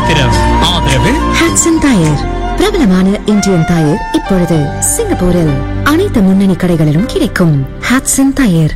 நட்சத்திரம் ஆதரவு ஹாட்சன் டயர் பிரபலமான இந்தியன் டயர் இப்பொழுது சிங்கப்பூரில் அனைத்து முன்னணி கடைகளிலும் கிடைக்கும் ஹாட்சன் டயர்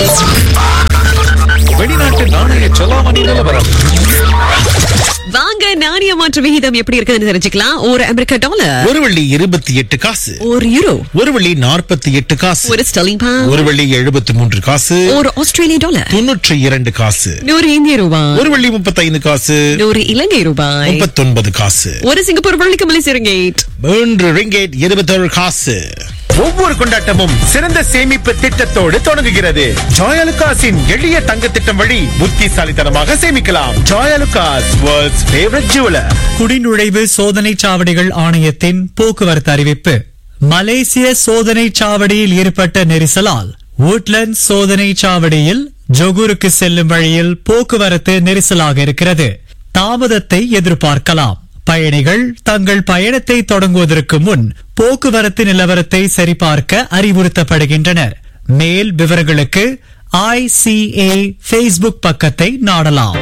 வெளிநாட்டு நாணய செலாவணி நிலவரம் வாங்க நாணய மாற்று விகிதம் எப்படி இருக்குதுன்னு தெரிஞ்சுக்கலாம் ஒரு அமெரிக்க டாலர் ஒரு வெள்ளி இருபத்தி எட்டு காசு ஒரு யூரோ ஒரு வெள்ளி நாற்பத்தி எட்டு காசு ஒரு ஸ்டெர்லிங் பவுண்ட் ஒரு வெள்ளி எழுபத்தி மூன்று காசு ஒரு ஆஸ்திரேலிய டாலர் தொன்னூற்றி இரண்டு காசு நூறு இந்திய ரூபாய் ஒரு வெள்ளி முப்பத்தைந்து காசு நூறு இலங்கை ரூபாய் முப்பத்தொன்பது காசு ஒரு சிங்கப்பூர் வள்ளிக்கு மலேசிய ரிங்கேட் மூன்று ரிங்கேட் இருபத்தொரு காசு ஒவ்வொரு கொண்டாட்டமும் சிறந்த சேமிப்பு திட்டத்தோடு தொடங்குகிறது ஜாயலுகாஸின் எளிய தங்க திட்டம் வழி புத்திசாலித்தனமாக சேமிக்கலாம் ஜாயலுகாஸ் வேர்ல்ட்ஸ் ஃபேவரட் ஜுவலர் குடிநுழைவு சோதனை சாவடிகள் ஆணையத்தின் போக்குவரத்து அறிவிப்பு மலேசிய சோதனை சாவடியில் ஏற்பட்ட நெரிசலால் woodlands சோதனை சாவடியில் ஜொகூருக்கு செல்லும் வழியில் போக்குவரத்து நெரிசலாக இருக்கிறது தாமதத்தை எதிர்பார்க்கலாம் பயணிகள் தங்கள் பயணத்தை தொடங்குவதற்கு முன் போக்குவரத்து நிலவரத்தை சரிபார்க்க அறிவுறுத்தப்படுகின்றனர் மேல் விவரங்களுக்கு ஐசிஏ ஃபேஸ்புக் பக்கத்தை நாடலாம்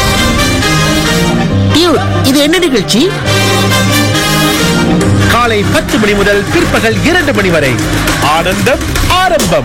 இது என்ன நிகழ்ச்சி காலை பத்து மணி முதல் பிற்பகல் இரண்டு மணி வரை ஆனந்தம் ஆரம்பம்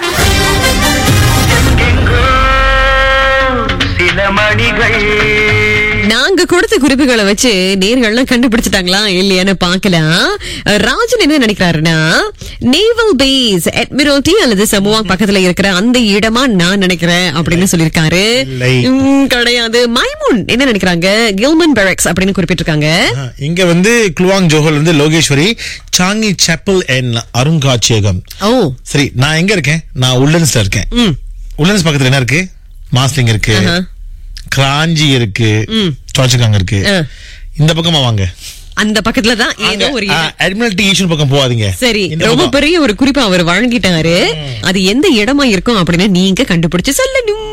நாங்க கொடுத்த குறிப்புகளை வச்சு நேர்கள்லாம் கண்டுபிடிச்சிட்டாங்களா இல்லையான்னு பாக்கலாம் ராஜன் என்ன நினைக்கிறாருன்னா நேவல் பேஸ் அட்மிரல்டி அல்லது சமூகம் பக்கத்துல இருக்கிற அந்த இடமா நான் நினைக்கிறேன் அப்படின்னு சொல்லியிருக்காரு இல்லை. உம், கிடையாது மைமூன் என்ன நினைக்கிறாங்க கில்மன் பெரக்ஸ் அப்படின்னு குறிப்பிட்டிருக்காங்க ஆ, இங்க வந்து குளுவாங் ஜோஹல் வந்து லோகேஸ்வரி சாங்கி செப்பல் அண்ட் அருங்காட்சியகம் ஓ சரி நான் எங்க இருக்கேன் நான் உள்ளன்ஸ்ல இருக்கேன் ம் உள்ளன்ஸ் பக்கத்துல என்ன இருக்கு மாஸ்லிங் இருக்கு ஆஹா. கிராஞ்சி இருக்கு சோச்சகாங்க இருக்கு ஆ. இந்த பக்கமா வாங்க அந்த பக்கத்துல தான் ஏதோ ஒரு இடம். அட்மிரல்டி ஈஷன் பக்கம் போகாதீங்க சரி இந்த ரொம்ப பக்கம். பெரிய ஒரு குறிப்பா அவர் வழங்கிட்டாரு அது எந்த இடமா இருக்கும் அப்படின்னு நீங்க கண்டுபிடிச்சு சொல்லணும்